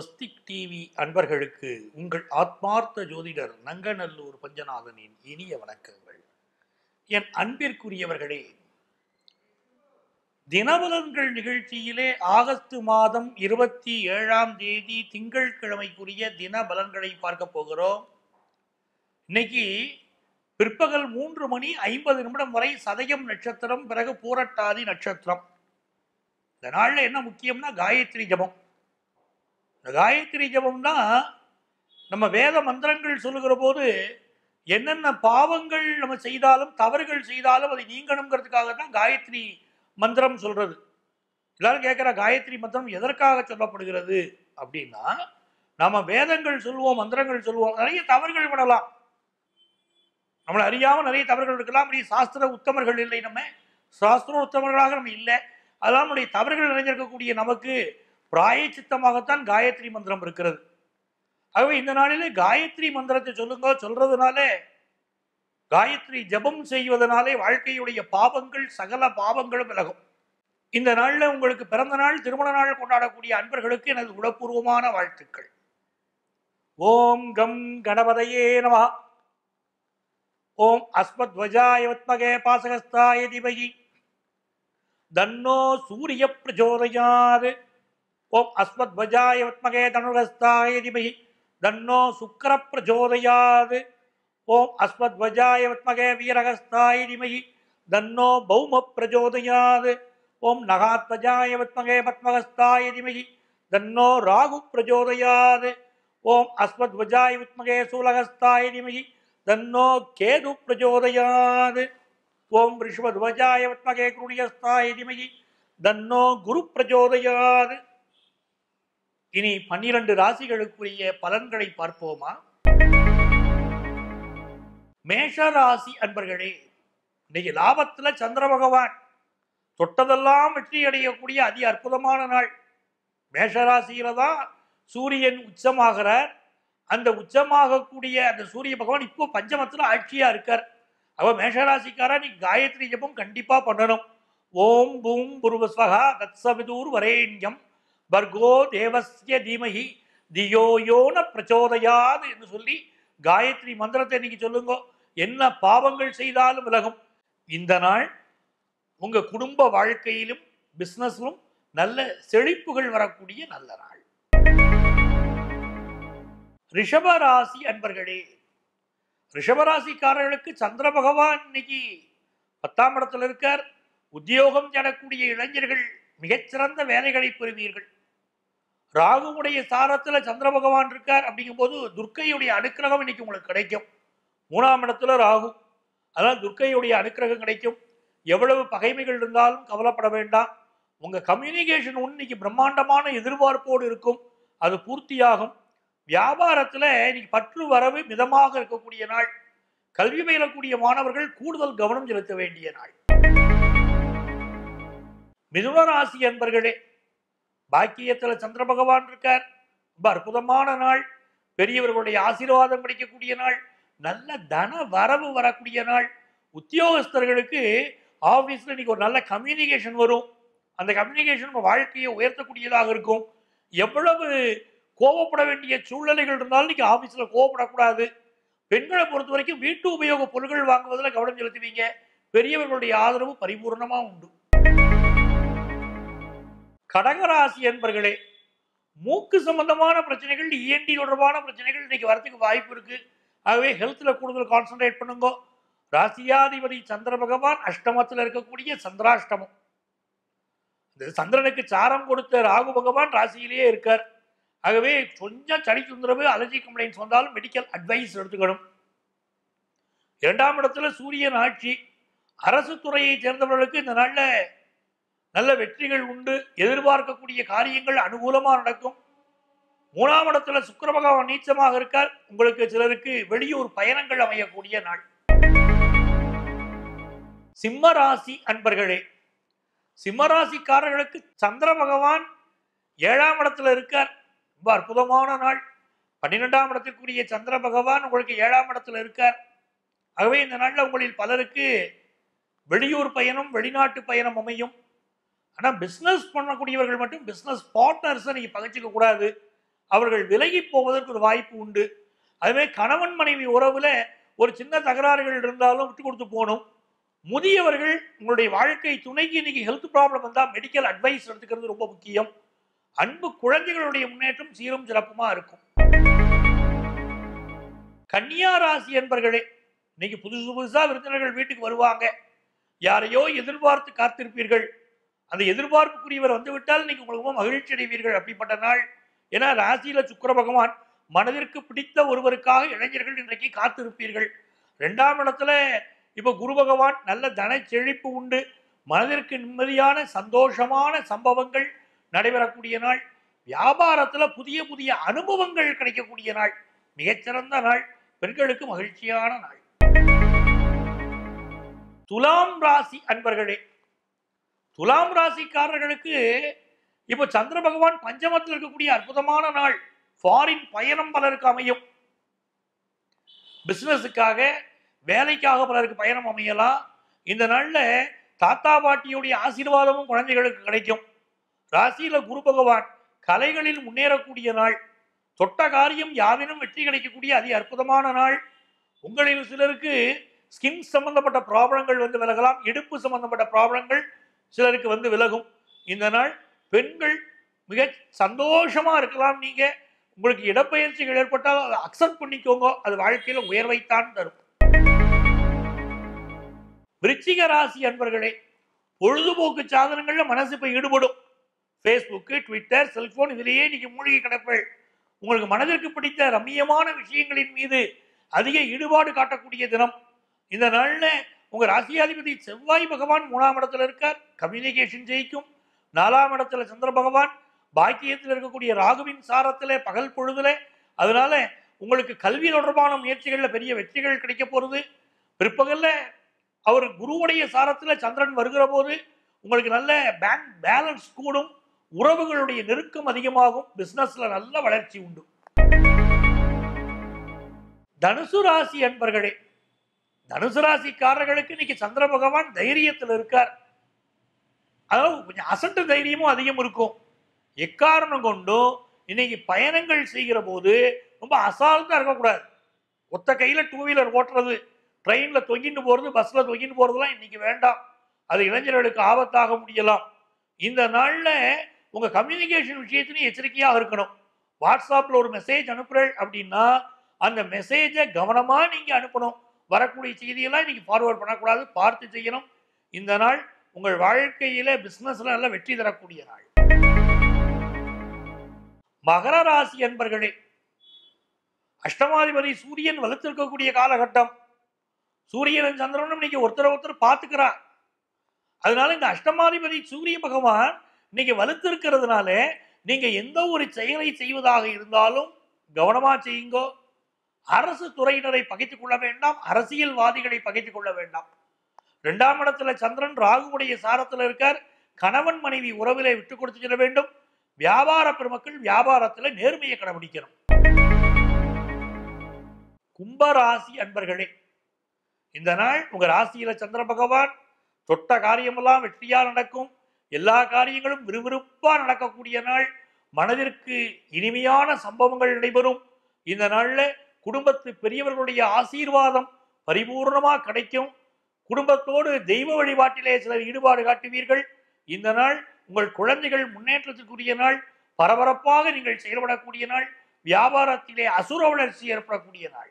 Swastik TV அன்பர்களுக்கு உங்கள் ஆத்மார்த்த ஜோதிடர் நங்கநல்லூர் பஞ்சநாதனின் இனிய வணக்கங்கள் என் அன்பிற்குரியவர்களே தினபலன்கள் நிகழ்ச்சியிலே ஆகஸ்ட் மாதம் இருபத்தி ஏழாம் தேதி திங்கட்கிழமைக்குரிய தினபலன்களை பார்க்க போகிறோம் இன்னைக்கு பிற்பகல் மூன்று மணி ஐம்பது நிமிடம் வரை சதயம் நட்சத்திரம் பிறகு பூரட்டாதி நட்சத்திரம் இந்த நாளில் என்ன முக்கியம்னா காயத்ரி ஜபம் இந்த காயத்ரி ஜபம் தான் நம்ம வேத மந்திரங்கள் சொல்லுகிற போது என்னென்ன பாவங்கள் நம்ம செய்தாலும் தவறுகள் செய்தாலும் அதை நீங்கணுங்கிறதுக்காக தான் காயத்ரி மந்திரம் சொல்றது எல்லாரும் கேட்குற காயத்ரி மந்திரம் எதற்காக சொல்லப்படுகிறது அப்படின்னா நாம வேதங்கள் சொல்லுவோம் மந்திரங்கள் சொல்லுவோம் நிறைய தவறுகள் பண்ணலாம் நம்மளை அறியாம நிறைய தவறுகள் இருக்கலாம் அப்படி சாஸ்திர உத்தமர்கள் இல்லை நம்ம சாஸ்திர உத்தமர்களாக நம்ம இல்லை அதெல்லாம் நம்முடைய தவறுகள் நிறைஞ்சிருக்கக்கூடிய நமக்கு பிராயச்சித்தமாகத்தான் காயத்ரி மந்திரம் இருக்கிறது ஆகவே இந்த நாளிலே காயத்ரி மந்திரத்தை சொல்லுங்க சொல்றதுனால காயத்ரி ஜபம் செய்வதனாலே வாழ்க்கையுடைய பாவங்கள் சகல பாவங்களும் விலகும் இந்த நாளில் உங்களுக்கு பிறந்த நாள் திருமண நாள் கொண்டாடக்கூடிய அன்பர்களுக்கு எனது உளப்பூர்வமான வாழ்த்துக்கள் ஓம் கம் கணபதையே நம ஓம் அஸ்மத்வஜாய வத்மகே பாசகஸ்தாய திமகி தன்னோ சூரிய பிரச்சோதயாது ஓம் அஸ்மத்வஜாய வத்மகே தனுகஸ்தாய திமகி தன்னோ சுக்கர பிரச்சோதயாது ஓம் அஸ்மத்வஜாய வத்மகே வீரகஸ்தாய திமகி தன்னோ பௌம பிரச்சோதயாது ஓம் நகாத்வஜாய வத்மகே பத்மகஸ்தாய திமகி தன்னோ ராகு பிரச்சோதயாது ஓம் அஸ்மத்வஜாய வித்மகே சூலகஸ்தாய திமகி தன்னோ கேது பிரச்சோதயாது ஓம் ரிஷ்வத்வஜாய வித்மகே குருடியஸ்தாய திமகி தன்னோ குரு பிரச்சோதயாது இனி பன்னிரண்டு ராசிகளுக்குரிய பலன்களை பார்ப்போமா மேஷ ராசி அன்பர்களே இன்னைக்கு லாபத்துல சந்திர பகவான் தொட்டதெல்லாம் வெற்றி அடையக்கூடிய அதி அற்புதமான நாள் மேஷராசியில தான் சூரியன் உச்சமாகிறார் அந்த உச்சமாகக்கூடிய அந்த சூரிய பகவான் இப்போ பஞ்சமத்துல ஆட்சியா இருக்கார் அவ மேஷராசிக்காரா நீ காயத்ரி ஜபம் கண்டிப்பா பண்ணணும் ஓம் பூம் புருவஸ்வகா தத்சவிதூர் வரேண்யம் பர்கோ தேவஸ்ய தீமகி தியோயோன பிரச்சோதயாது என்று சொல்லி காயத்ரி மந்திரத்தை இன்னைக்கு சொல்லுங்க என்ன பாவங்கள் செய்தாலும் விலகும் இந்த நாள் உங்க குடும்ப வாழ்க்கையிலும் பிசினஸிலும் நல்ல செழிப்புகள் வரக்கூடிய நல்ல நாள் ரிஷபராசி அன்பர்களே ரிஷபராசிக்காரர்களுக்கு சந்திர பகவான் இன்னைக்கு பத்தாம் இடத்துல இருக்கார் உத்தியோகம் தேடக்கூடிய இளைஞர்கள் மிகச்சிறந்த வேலைகளை பெறுவீர்கள் ராகுவுடைய சாரத்துல சந்திர பகவான் இருக்கார் அப்படிங்கும்போது துர்க்கையுடைய அனுக்கிரகம் இன்னைக்கு உங்களுக்கு கிடைக்கும் மூணாம் இடத்துல ராகு அதான் துர்க்கையுடைய அனுக்கிரகம் கிடைக்கும் எவ்வளவு பகைமைகள் இருந்தாலும் கவலைப்பட வேண்டாம் உங்க கம்யூனிகேஷன் இன்னைக்கு பிரம்மாண்டமான எதிர்பார்ப்போடு இருக்கும் அது பூர்த்தியாகும் வியாபாரத்துல இன்னைக்கு பற்று வரவு மிதமாக இருக்கக்கூடிய நாள் கல்வி பயிலக்கூடிய மாணவர்கள் கூடுதல் கவனம் செலுத்த வேண்டிய நாள் மிதுன ராசி அன்பர்களே பாக்கியத்துல சந்திர பகவான் இருக்கார் ரொம்ப அற்புதமான நாள் பெரியவர்களுடைய ஆசீர்வாதம் கிடைக்கக்கூடிய நாள் நல்ல தன வரவு வரக்கூடிய நாள் உத்தியோகஸ்தர்களுக்கு ஆஃபீஸில் இன்னைக்கு ஒரு நல்ல கம்யூனிகேஷன் வரும் அந்த கம்யூனிகேஷன் உங்கள் வாழ்க்கையை உயர்த்தக்கூடியதாக இருக்கும் எவ்வளவு கோவப்பட வேண்டிய சூழ்நிலைகள் இருந்தாலும் இன்னைக்கு ஆஃபீஸில் கோவப்படக்கூடாது பெண்களை பொறுத்த வரைக்கும் வீட்டு உபயோக பொருட்கள் வாங்குவதில் கவனம் செலுத்துவீங்க பெரியவர்களுடைய ஆதரவு பரிபூர்ணமாக உண்டு கடகராசி என்பர்களே மூக்கு சம்பந்தமான பிரச்சனைகள் இஎன்டி தொடர்பான பிரச்சனைகள் இன்னைக்கு வரத்துக்கு வாய்ப்பு இருக்கு ஆகவே ஹெல்த்தில் கூடுதல் கான்சென்ட்ரேட் பண்ணுங்க ராசியாதிபதி சந்திர பகவான் அஷ்டமத்தில் இருக்கக்கூடிய சந்திராஷ்டமம் இந்த சந்திரனுக்கு சாரம் கொடுத்த ராகு பகவான் ராசியிலேயே இருக்கார் ஆகவே கொஞ்சம் சளி தொந்தரவு அலர்ஜி கம்ப்ளைண்ட்ஸ் வந்தாலும் மெடிக்கல் அட்வைஸ் எடுத்துக்கணும் இரண்டாம் இடத்துல சூரியன் ஆட்சி அரசு துறையை சேர்ந்தவர்களுக்கு இந்த நாளில் நல்ல வெற்றிகள் உண்டு எதிர்பார்க்கக்கூடிய காரியங்கள் அனுகூலமாக நடக்கும் மூணாம் இடத்துல சுக்கர பகவான் நீச்சமாக இருக்கார் உங்களுக்கு சிலருக்கு வெளியூர் பயணங்கள் அமையக்கூடிய நாள் சிம்ம ராசி அன்பர்களே சிம்மராசிக்காரர்களுக்கு சந்திர பகவான் ஏழாம் இடத்துல இருக்கார் ரொம்ப அற்புதமான நாள் பன்னிரெண்டாம் இடத்திற்குரிய சந்திர பகவான் உங்களுக்கு ஏழாம் இடத்துல இருக்கார் ஆகவே இந்த நாளில் உங்களில் பலருக்கு வெளியூர் பயணம் வெளிநாட்டு பயணம் அமையும் ஆனால் பிஸ்னஸ் பண்ணக்கூடியவர்கள் மட்டும் பிஸ்னஸ் பார்ட்னர்ஸை நீங்கள் பகைச்சிக்க கூடாது அவர்கள் விலகி போவதற்கு ஒரு வாய்ப்பு உண்டு அதுவே கணவன் மனைவி உறவுல ஒரு சின்ன தகராறுகள் இருந்தாலும் விட்டு கொடுத்து போகணும் முதியவர்கள் உங்களுடைய வாழ்க்கை துணைக்கு இன்னைக்கு ஹெல்த் ப்ராப்ளம் வந்தால் மெடிக்கல் அட்வைஸ் எடுத்துக்கிறது ரொம்ப முக்கியம் அன்பு குழந்தைகளுடைய முன்னேற்றம் சீரும் சிறப்புமா இருக்கும் கன்னியா ராசி என்பர்களே இன்னைக்கு புதுசு புதுசா விருந்தினர்கள் வீட்டுக்கு வருவாங்க யாரையோ எதிர்பார்த்து காத்திருப்பீர்கள் அந்த எதிர்பார்ப்புக்குரியவர் வந்துவிட்டால் நீங்க உங்களுக்கு ரொம்ப மகிழ்ச்சி அடைவீர்கள் அப்படிப்பட்ட நாள் ஏன்னா ராசியில சுக்கிர பகவான் மனதிற்கு பிடித்த ஒருவருக்காக இளைஞர்கள் இன்றைக்கு காத்திருப்பீர்கள் ரெண்டாம் இடத்துல இப்ப குரு பகவான் நல்ல தன செழிப்பு உண்டு மனதிற்கு நிம்மதியான சந்தோஷமான சம்பவங்கள் நடைபெறக்கூடிய நாள் வியாபாரத்துல புதிய புதிய அனுபவங்கள் கிடைக்கக்கூடிய நாள் மிகச்சிறந்த நாள் பெண்களுக்கு மகிழ்ச்சியான நாள் துலாம் ராசி அன்பர்களே துலாம் ராசிக்காரர்களுக்கு இப்போ சந்திர பகவான் பஞ்சமத்தில் இருக்கக்கூடிய அற்புதமான நாள் ஃபாரின் பயணம் பலருக்கு அமையும் பிசினஸுக்காக வேலைக்காக பலருக்கு பயணம் அமையலாம் இந்த நாள்ல தாத்தா பாட்டியுடைய ஆசீர்வாதமும் குழந்தைகளுக்கு கிடைக்கும் ராசியில குரு பகவான் கலைகளில் முன்னேறக்கூடிய நாள் தொட்ட காரியம் யாவினும் வெற்றி கிடைக்கக்கூடிய அதி அற்புதமான நாள் உங்களில் சிலருக்கு ஸ்கின் சம்பந்தப்பட்ட ப்ராப்ளங்கள் வந்து விலகலாம் இடுப்பு சம்பந்தப்பட்ட ப்ராப்ளங்கள் சிலருக்கு வந்து விலகும் இந்த நாள் பெண்கள் மிக சந்தோஷமா இருக்கலாம் நீங்க உங்களுக்கு இடப்பெயர்ச்சிகள் ஏற்பட்டால் அதை அக்செப்ட் பண்ணிக்கோங்க அது வாழ்க்கையில உயர்வைத்தான் தரும் விருச்சிக ராசி அன்பர்களே பொழுதுபோக்கு சாதனங்கள்ல மனசு இப்ப ஈடுபடும் ஃபேஸ்புக்கு ட்விட்டர் செல்போன் இதிலேயே நீங்க மூழ்கி கிடப்பீள் உங்களுக்கு மனதிற்கு பிடித்த ரம்மியமான விஷயங்களின் மீது அதிக ஈடுபாடு காட்டக்கூடிய தினம் இந்த நாள்ல உங்க ராசியாதிபதி செவ்வாய் பகவான் மூணாம் இடத்துல இருக்கார் கம்யூனிகேஷன் ஜெயிக்கும் நாலாம் இடத்துல சந்திர பகவான் பாக்கியத்தில் இருக்கக்கூடிய ராகுவின் சாரத்துல பகல் பொழுதுல அதனால உங்களுக்கு கல்வி தொடர்பான முயற்சிகள்ல பெரிய வெற்றிகள் கிடைக்க போறது பிற்பகல்ல அவர் குருவுடைய சாரத்துல சந்திரன் வருகிற போது உங்களுக்கு நல்ல பேங்க் பேலன்ஸ் கூடும் உறவுகளுடைய நெருக்கம் அதிகமாகும் பிசினஸ்ல நல்ல வளர்ச்சி உண்டு தனுசு ராசி அன்பர்களே தனுசு ராசிக்காரர்களுக்கு இன்னைக்கு சந்திர பகவான் தைரியத்தில் இருக்கார் அதாவது கொஞ்சம் அசட்டு தைரியமும் அதிகம் இருக்கும் எக்காரணம் கொண்டும் இன்னைக்கு பயணங்கள் செய்கிற போது ரொம்ப அசால்ட்டா இருக்கக்கூடாது ஒத்த கையில டூ வீலர் ஓட்டுறது ட்ரெயின்ல தொங்கிட்டு போறது பஸ்ல தொங்கிட்டு போறதுலாம் இன்னைக்கு வேண்டாம் அது இளைஞர்களுக்கு ஆபத்தாக முடியலாம் இந்த நாள்ல உங்க கம்யூனிகேஷன் விஷயத்திலையும் எச்சரிக்கையாக இருக்கணும் வாட்ஸ்அப்ல ஒரு மெசேஜ் அனுப்புறேன் அப்படின்னா அந்த மெசேஜை கவனமா நீங்க அனுப்பணும் வரக்கூடிய செய்தியெல்லாம் இன்னைக்கு ஃபார்வர்ட் பண்ணக்கூடாது பார்த்து செய்யணும் இந்த நாள் உங்கள் வாழ்க்கையில பிசினஸ்ல நல்ல வெற்றி தரக்கூடிய நாள் மகர ராசி அன்பர்களே அஷ்டமாதிபதி சூரியன் வலுத்திருக்கக்கூடிய காலகட்டம் சூரியனும் சந்திரனும் இன்னைக்கு ஒருத்தர் ஒருத்தர் பார்த்துக்கிறார் அதனால இந்த அஷ்டமாதிபதி சூரிய பகவான் இன்னைக்கு வலுத்திருக்கிறதுனால நீங்க எந்த ஒரு செயலை செய்வதாக இருந்தாலும் கவனமா செய்யுங்கோ அரசு துறையினரை பகைத்துக் கொள்ள வேண்டாம் அரசியல்வாதிகளை பகைத்துக் கொள்ள வேண்டாம் இரண்டாம் இடத்துல சந்திரன் ராகுவுடைய சாரத்துல இருக்கார் கணவன் மனைவி உறவிலே விட்டு கொடுத்து செல்ல வேண்டும் வியாபார பெருமக்கள் வியாபாரத்துல நேர்மையை கடைபிடிக்கணும் கும்பராசி அன்பர்களே இந்த நாள் உங்க ராசியில சந்திர பகவான் தொட்ட காரியமெல்லாம் வெற்றியா நடக்கும் எல்லா காரியங்களும் விறுவிறுப்பா நடக்கக்கூடிய நாள் மனதிற்கு இனிமையான சம்பவங்கள் நடைபெறும் இந்த நாள்ல குடும்பத்து பெரியவர்களுடைய ஆசீர்வாதம் பரிபூர்ணமா கிடைக்கும் குடும்பத்தோடு தெய்வ வழிபாட்டிலே சிலர் ஈடுபாடு காட்டுவீர்கள் இந்த நாள் உங்கள் குழந்தைகள் முன்னேற்றத்திற்குரிய நாள் பரபரப்பாக நீங்கள் செயல்படக்கூடிய நாள் வியாபாரத்திலே அசுர வளர்ச்சி ஏற்படக்கூடிய நாள்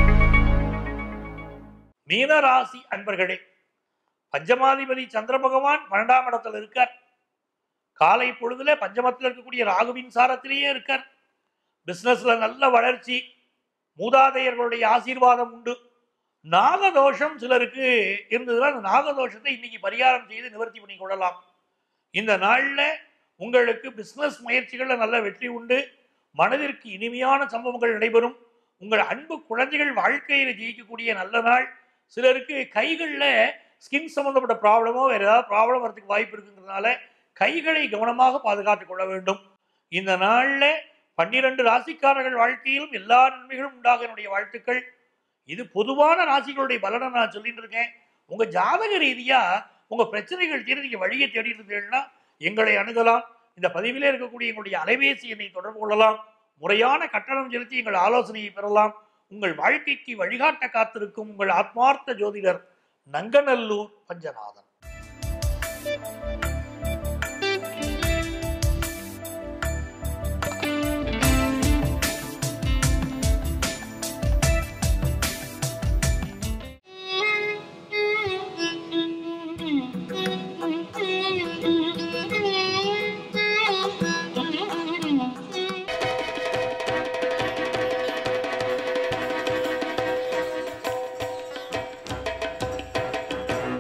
மீனராசி அன்பர்களே பஞ்சமாதிபதி சந்திர பகவான் பன்னெண்டாம் இடத்துல இருக்கார் காலை பொழுதுல பஞ்சமத்தில் இருக்கக்கூடிய ராகுவின் சாரத்திலேயே இருக்கார் பிசினஸ்ல நல்ல வளர்ச்சி மூதாதையர்களுடைய ஆசீர்வாதம் உண்டு நாகதோஷம் சிலருக்கு இருந்ததுன்னா அந்த நாகதோஷத்தை இன்னைக்கு பரிகாரம் செய்து நிவர்த்தி பண்ணி கொள்ளலாம் இந்த நாள்ல உங்களுக்கு பிசினஸ் முயற்சிகள்ல நல்ல வெற்றி உண்டு மனதிற்கு இனிமையான சம்பவங்கள் நடைபெறும் உங்கள் அன்பு குழந்தைகள் வாழ்க்கையில ஜெயிக்கக்கூடிய நல்ல நாள் சிலருக்கு கைகளில் ஸ்கின் சம்பந்தப்பட்ட ப்ராப்ளமோ வேற ஏதாவது ப்ராப்ளம் வரதுக்கு வாய்ப்பு இருக்குங்கிறதுனால கைகளை கவனமாக பாதுகாத்துக் கொள்ள வேண்டும் இந்த நாள்ல பன்னிரண்டு ராசிக்காரர்கள் வாழ்க்கையிலும் எல்லா நன்மைகளும் உண்டாக என்னுடைய வாழ்த்துக்கள் இது பொதுவான ராசிகளுடைய பலனை நான் சொல்லிட்டு இருக்கேன் உங்க ஜாதக ரீதியா உங்க பிரச்சனைகள் தீர நீங்க வழியை தேடிட்டு இருந்தீங்கன்னா எங்களை அணுகலாம் இந்த பதிவிலே இருக்கக்கூடிய எங்களுடைய அலைபேசி எண்ணை தொடர்பு கொள்ளலாம் முறையான கட்டணம் செலுத்தி எங்கள் ஆலோசனையை பெறலாம் உங்கள் வாழ்க்கைக்கு வழிகாட்ட காத்திருக்கும் உங்கள் ஆத்மார்த்த ஜோதிடர் நங்கநல்லூர் பஞ்சநாதன்